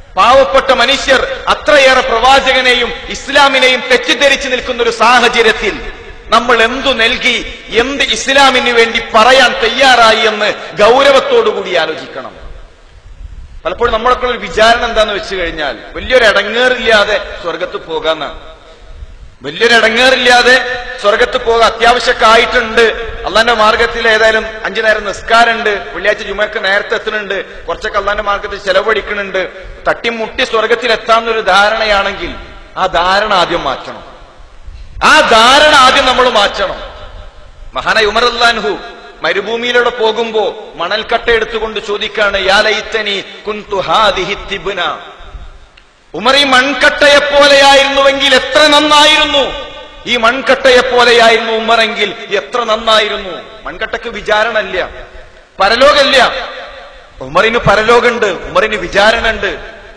പാവപ്പെട്ട മനുഷ്യർ അത്രയേറെ പ്രവാചകനെയും ഇസ്ലാമിനെയും തെറ്റിദ്ധരിച്ചു നിൽക്കുന്ന ഒരു സാഹചര്യത്തിൽ നമ്മൾ എന്തു നൽകി എന്ത് ഇസ്ലാമിന് വേണ്ടി പറയാൻ തയ്യാറായി എന്ന് ഗൗരവത്തോടുകൂടി ആലോചിക്കണം പലപ്പോഴും നമ്മളൊക്കെ ഒരു വിചാരണ എന്താന്ന് വെച്ച് കഴിഞ്ഞാൽ വലിയൊരു ഇടങ്ങേറില്ലാതെ സ്വർഗത്ത് പോകാന്നാണ് വലിയൊരു ഇടങ്ങേറില്ലാതെ സ്വർഗത്ത് പോകാൻ അത്യാവശ്യമൊക്കെ ആയിട്ടുണ്ട് അള്ളാന്റെ മാർഗത്തിൽ ഏതായാലും അഞ്ചു നേരം നിസ്കാരമുണ്ട് വെള്ളിയാഴ്ച ജുമക്ക് നേരത്തെ എത്തുന്നുണ്ട് കുറച്ചൊക്കെ അള്ളാന്റെ മാർഗത്തിൽ ചെലവഴിക്കുന്നുണ്ട് തട്ടിമുട്ടി സ്വർഗത്തിൽ എത്താന്നൊരു ധാരണയാണെങ്കിൽ ആ ധാരണ ആദ്യം മാറ്റണം ആ ധാരണ ആദ്യം നമ്മൾ മാറ്റണം മഹാന ഉമറുല്ലാൻഹു മരുഭൂമിയിലൂടെ പോകുമ്പോ മണൽക്കട്ട എടുത്തുകൊണ്ട് ചോദിക്കാണ് യാലൈത്തനി കുന്തു ഹാദിഹി തിബ്ന ഉമർ ഈ മൺകട്ടയെ പോലെയായിരുന്നുവെങ്കിൽ എത്ര നന്നായിരുന്നു ഈ മൺകട്ടയെ പോലെയായിരുന്നു ഉമറെങ്കിൽ എത്ര നന്നായിരുന്നു മൺകട്ടക്ക് വിചാരണല്ല പരലോകല്ല ഉമറിന് പരലോകമുണ്ട് ഉമറിന് വിചാരണ ഉണ്ട്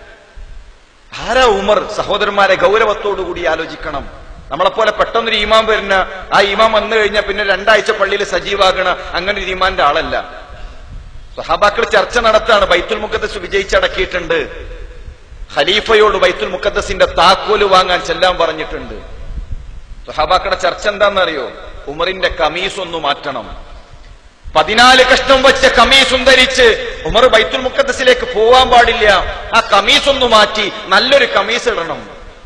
ആരാ ഉമർ സഹോദരന്മാരെ ഗൗരവത്തോടുകൂടി ആലോചിക്കണം നമ്മളെപ്പോലെ പെട്ടെന്നൊരു ഈമാൻ വരുന്ന ആ ഈമാൻ വന്നു കഴിഞ്ഞാൽ പിന്നെ രണ്ടാഴ്ച പള്ളിയിൽ സജീവാകണ അങ്ങനെ ഒരു ഈമാന്റെ ആളല്ല സഹാബാക്കൾ ചർച്ച നടത്താണ് ബൈത്തുൽ മുഖദ്ദസ് വിജയിച്ചടക്കിയിട്ടുണ്ട് ഖലീഫയോട് ബൈത്തുൽ മുഖദ്ദസിന്റെ താക്കോല് വാങ്ങാൻ ചെല്ലാൻ പറഞ്ഞിട്ടുണ്ട് സഹാബാക്കളുടെ ചർച്ച എന്താണെന്നറിയോ ഉമറിന്റെ കമീസ് ഒന്ന് മാറ്റണം പതിനാല് കഷ്ണം വെച്ച കമീസും ധരിച്ച് ഉമർ ബൈത്തുൽ മുഖദ്ദസിലേക്ക് പോവാൻ പാടില്ല ആ കമീസ് ഒന്ന് മാറ്റി നല്ലൊരു കമീസ് ഇടണം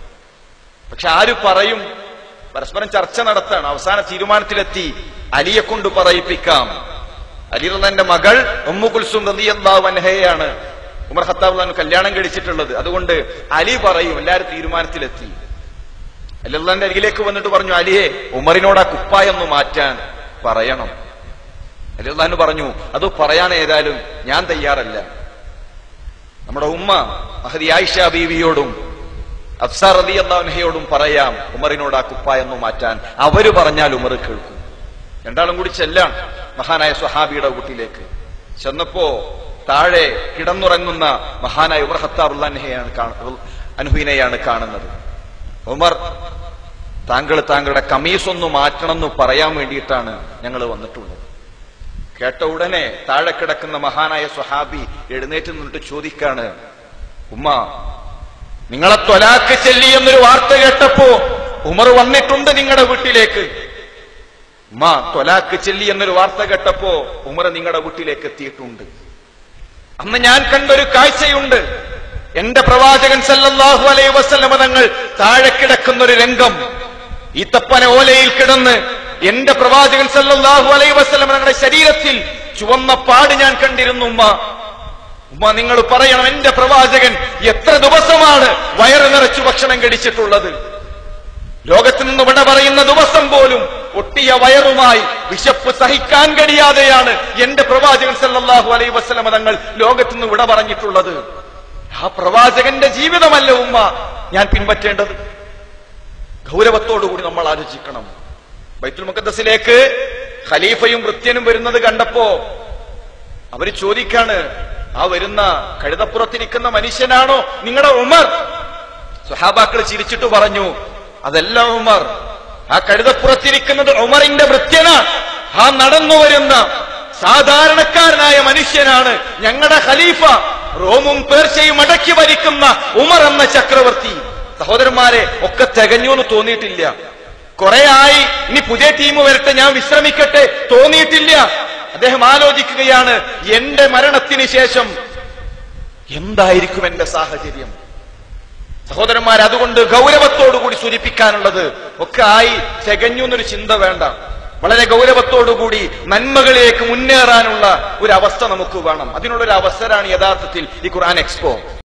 പക്ഷെ ആര് പറയും പരസ്പരം ചർച്ച നടത്താണ് അവസാന തീരുമാനത്തിലെത്തി അലിയെ കൊണ്ട് പറയിപ്പിക്കാം അലി റഹ്ലാന്റെ മകൾ ഉമ്മു കുൽസും റളിയല്ലാഹു അൻഹയാണ് ഉമർ ഖത്താബ് കല്യാണം കഴിച്ചിട്ടുള്ളത് അതുകൊണ്ട് അലി പറയും എല്ലാരും തീരുമാനത്തിലെത്തി അലി റഹ്ലാന്റെ അരികിലേക്ക് വന്നിട്ട് പറഞ്ഞു അലിയെ ഉമറിനോട് ആ കുപ്പായൊന്ന് മാറ്റാൻ പറയണം അലി റഹ്ലാൻ പറഞ്ഞു അത് പറയാൻ ഏതായാലും ഞാൻ തയ്യാറല്ല നമ്മുടെ ഉമ്മ മഹദി ആയിഷ ബീവിയോടും അഫ്സാർ അലി അള്ളാഹുനഹയോടും പറയാം ഉമറിനോട് ആ കുപ്പായൊന്ന് മാറ്റാൻ അവര് പറഞ്ഞാൽ ഉമർ കേൾക്കും രണ്ടാളും കൂടി ചെല്ലാം മഹാനായ സ്വഹാബിയുടെ വീട്ടിലേക്ക് ചെന്നപ്പോ താഴെ കിടന്നുറങ്ങുന്ന മഹാനായ ഉമർ ഹത്താറുല്ലാൻഹയാണ് അനുഹീനെയാണ് കാണുന്നത് ഉമർ താങ്കൾ താങ്കളുടെ കമീസ് ഒന്ന് മാറ്റണം എന്ന് പറയാൻ വേണ്ടിയിട്ടാണ് ഞങ്ങൾ വന്നിട്ടുള്ളത് കേട്ട ഉടനെ താഴെ കിടക്കുന്ന മഹാനായ സ്വഹാബി എഴുന്നേറ്റ് നിന്നിട്ട് ചോദിക്കാണ് ഉമ്മ നിങ്ങളെ ത്വലാക്ക് ചെല്ലി എന്നൊരു വാർത്ത കേട്ടപ്പോ ഉമർ വന്നിട്ടുണ്ട് നിങ്ങളുടെ വീട്ടിലേക്ക് ഉമ്മ ത്വലാക്ക് ചെല്ലി എന്നൊരു വാർത്ത കേട്ടപ്പോ ഉമർ നിങ്ങളുടെ വീട്ടിലേക്ക് എത്തിയിട്ടുണ്ട് അന്ന് ഞാൻ കണ്ടൊരു കാഴ്ചയുണ്ട് എന്റെ പ്രവാചകൻ സല്ലല്ലാഹു അലൈഹി വസല്ലമ തങ്ങൾ താഴെ കിടക്കുന്ന ഒരു രംഗം ഈത്തപ്പന ഓലയിൽ കിടന്ന് എന്റെ പ്രവാചകൻ സല്ലല്ലാഹു അലൈഹി വസല്ലമ തങ്ങളുടെ ശരീരത്തിൽ ചുവന്ന പാട് ഞാൻ കണ്ടിരുന്നു ഉമ്മ ഉമ്മ നിങ്ങൾ പറയണം എന്റെ പ്രവാചകൻ എത്ര ദിവസമാണ് വയറ് നിറച്ചു ഭക്ഷണം കഴിച്ചിട്ടുള്ളത് ലോകത്ത് നിന്ന് വിട പറയുന്ന ദിവസം പോലും ഒട്ടിയ വയറുമായി വിശപ്പ് സഹിക്കാൻ കഴിയാതെയാണ് എന്റെ പ്രവാചകൻ സല്ലല്ലാഹു അലൈഹി വസല്ലമ തങ്ങൾ ലോകത്ത് നിന്ന് വിട പറഞ്ഞിട്ടുള്ളത് ആ പ്രവാചകന്റെ ജീവിതമല്ല ഉമ്മ ഞാൻ പിൻപറ്റേണ്ടത് ഗൗരവത്തോടുകൂടി നമ്മൾ ആലോചിക്കണം ബൈത്തുൽ മുഖദ്ദസിലേക്ക് ഖലീഫയും വൃത്യനും വരുന്നത് കണ്ടപ്പോ അവര് ചോദിക്കാണ് ആ വരുന്ന കഴുതപ്പുറത്തിരിക്കുന്ന മനുഷ്യനാണോ നിങ്ങളുടെ ഉമർ സുഹാബാക്കൾ ചിരിച്ചിട്ട് പറഞ്ഞു അതല്ല ഉമർ ആ കഴുതപ്പുറത്തിരിക്കുന്നത് ഉമറിന്റെ വൃത്യനാണ് ആ നടന്നു വരുന്ന സാധാരണക്കാരനായ മനുഷ്യനാണ് ഞങ്ങളുടെ ഖലീഫ റോമും പേർച്ചയും അടക്കി ഭരിക്കുന്ന ഉമർ എന്ന ചക്രവർത്തി സഹോദരന്മാരെ ഒക്കെ തികഞ്ഞു എന്ന് തോന്നിയിട്ടില്ല കുറെ ആയി ഇനി പുതിയ ടീം വരട്ടെ ഞാൻ വിശ്രമിക്കട്ടെ തോന്നിയിട്ടില്ല അദ്ദേഹം ആലോചിക്കുകയാണ് എന്റെ മരണത്തിന് ശേഷം എന്തായിരിക്കും എന്റെ സാഹചര്യം സഹോദരന്മാർ അതുകൊണ്ട് ഗൗരവത്തോടുകൂടി സൂചിപ്പിക്കാനുള്ളത് ഒക്കെ ആയി തികഞ്ഞു എന്നൊരു ചിന്ത വേണ്ട വളരെ ഗൗരവത്തോടുകൂടി നന്മകളിലേക്ക് മുന്നേറാനുള്ള ഒരു അവസ്ഥ നമുക്ക് വേണം അതിനുള്ളൊരു അവസരമാണ് യഥാർത്ഥത്തിൽ ഈ ഖുർആൻ എക്സ്പോ